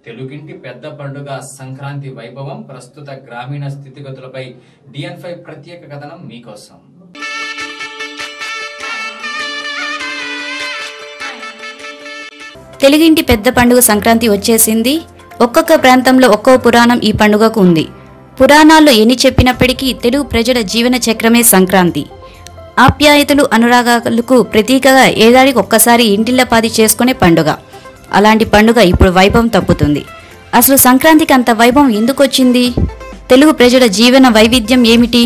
తెలుగింటి పెద్ద పండుగ సంక్రాంతి వైభవం ప్రస్తుత గ్రామీణ స్థితిగతులపై డిఎన్ ఫైవ్ ప్రత్యేక కథనం మీకోసం తెలుగింటి పెద్ద పండుగ సంక్రాంతి వచ్చేసింది ఒక్కొక్క ప్రాంతంలో ఒక్కో పురాణం ఈ పండుగకు ఉంది పురాణాల్లో ఎన్ని చెప్పినప్పటికీ తెలుగు ప్రజల జీవన చక్రమే సంక్రాంతి ఆప్యాయతలు అనురాగాలకు ప్రతీకగా ఏడాదికి ఒక్కసారి ఇంటిల్లపాది చేసుకునే పండుగ అలాంటి పండుగ ఇప్పుడు వైభవం తప్పుతుంది అసలు సంక్రాంతికి అంత వైభవం ఎందుకు వచ్చింది తెలుగు ప్రజల జీవన వైవిధ్యం ఏమిటి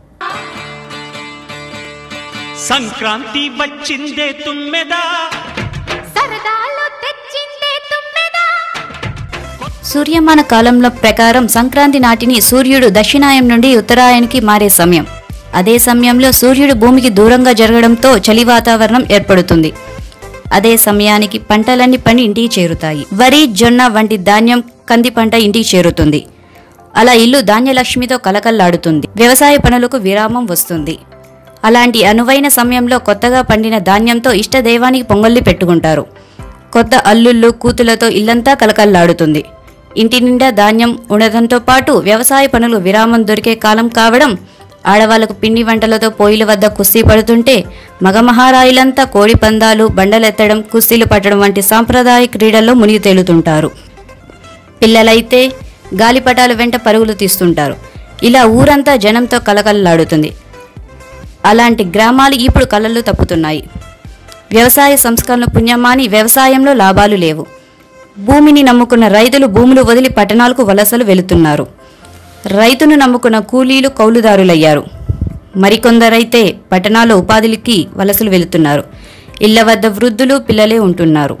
సంక్రాంతి వచ్చిందే తుమ్మెదా సరదాలు తెచ్చిందే తుమ్మెదా సూర్యమాన కాలంలో ప్రకారం సంక్రాంతి నాటిని సూర్యుడు దక్షిణాయం నుండి ఉత్తరాయణకి మారే సమయం అదే సమయంలో సూర్యుడు భూమికి దూరంగా జరగడంతో చలి వాతావరణం ఏర్పడుతుంది అదే సమయానికి పంటలన్నీ పండి ఇంటికి చేరుతాయి వరి జొన్న వంటి ధాన్యం కంది పంట ఇంటికి చేరుతుంది అలా ఇల్లు ధాన్యలక్ష్మితో కలకల్లాడుతుంది వ్యవసాయ పనులకు విరామం వస్తుంది అలాంటి అనువైన సమయంలో కొత్తగా పండిన ధాన్యంతో ఇష్టదైవానికి పొంగల్ని పెట్టుకుంటారు కొత్త అల్లుళ్ళు కూతులతో ఇల్లంతా కలకల్లాడుతుంది ఇంటి నిండా ధాన్యం ఉండడంతో పాటు వ్యవసాయ పనులు విరామం దొరికే కాలం కావడం ఆడవాళ్లకు పిండి వంటలతో పోయిల వద్ద కుస్తీ పడుతుంటే మగమహారాయులంతా కోడి పందాలు బండలెత్తడం కుస్తీలు పట్టడం వంటి సాంప్రదాయ క్రీడల్లో మునిగి తేలుతుంటారు పిల్లలైతే గాలిపటాల వెంట పరుగులు తీస్తుంటారు ఇలా ఊరంతా జనంతో కలకలలాడుతుంది అలాంటి గ్రామాలు ఇప్పుడు కళ్ళల్లో తప్పుతున్నాయి వ్యవసాయ సంస్కరణ పుణ్యమాని వ్యవసాయంలో లాభాలు లేవు భూమిని నమ్ముకున్న రైతులు భూములు వదిలి పట్టణాలకు వలసలు వెళుతున్నారు రైతును నమ్ముకున్న కూలీలు కౌలుదారులయ్యారు మరికొందరైతే పట్టణాల్లో ఉపాధికి వలసలు వెళుతున్నారు ఇళ్ల వద్ద వృద్ధులు పిల్లలే ఉంటున్నారు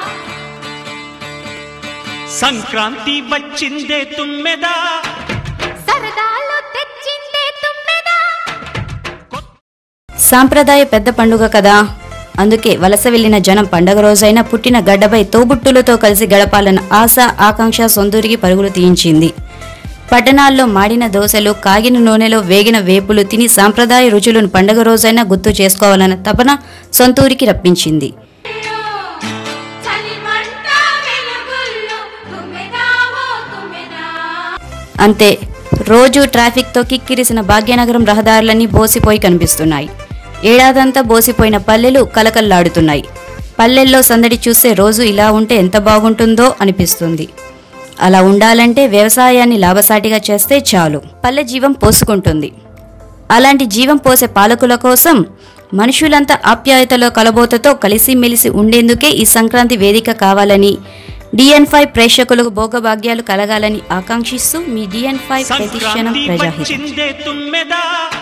సంక్రాంతి వచ్చిందే తుమ్మెదా సరదాలు తెచ్చిందే తుమ్మెదా సాంప్రదాయ పెద్ద పండుగ కదా అందుకే వలస వెళ్లిన జనం పండగ రోజైన పుట్టిన గడ్డపై తోబుట్టులతో కలిసి గడపాలన్న ఆశ ఆకాంక్ష సొంతూరికి పరుగులు తీయించింది పట్టణాల్లో మాడిన దోశలు కాగిన నూనెలో వేగిన వేపులు తిని సాంప్రదాయ రుచులను పండగ రోజైనా గుర్తు చేసుకోవాలన్న తపన సొంతూరికి రప్పించింది చలిమంట వెలుగుల్లో తుమ్మెదా ఓ తుమ్మెదా అంతే రోజు ట్రాఫిక్తో కిక్కిరిసిన భాగ్యనగరం రహదారులన్నీ బోసిపోయి కనిపిస్తున్నాయి ఏడాదంతా బోసిపోయిన పల్లెలు కలకల్లాడుతున్నాయి పల్లెల్లో సందడి చూస్తే రోజు ఇలా ఉంటే ఎంత బాగుంటుందో అనిపిస్తుంది అలా ఉండాలంటే వ్యవసాయాన్ని లాభసాటిగా చేస్తే చాలు పల్లె జీవం పోసుకుంటుంది అలాంటి జీవం పోసే పాలకుల కోసం మనుషులంతా ఆప్యాయతలో కలబోతతో కలిసిమెలిసి ఉండేందుకే ఈ సంక్రాంతి వేదిక కావాలని డిఎన్ ఫైవ్ ప్రేక్షకులకు భోగభాగ్యాలు కలగాలని ఆకాంక్షిస్తూ మీ డిఎన్ ఫైవ్ ప్రతిక్షణం సంక్రాంతి ప్రజాహితం వచ్చిందే తుమ్మెదా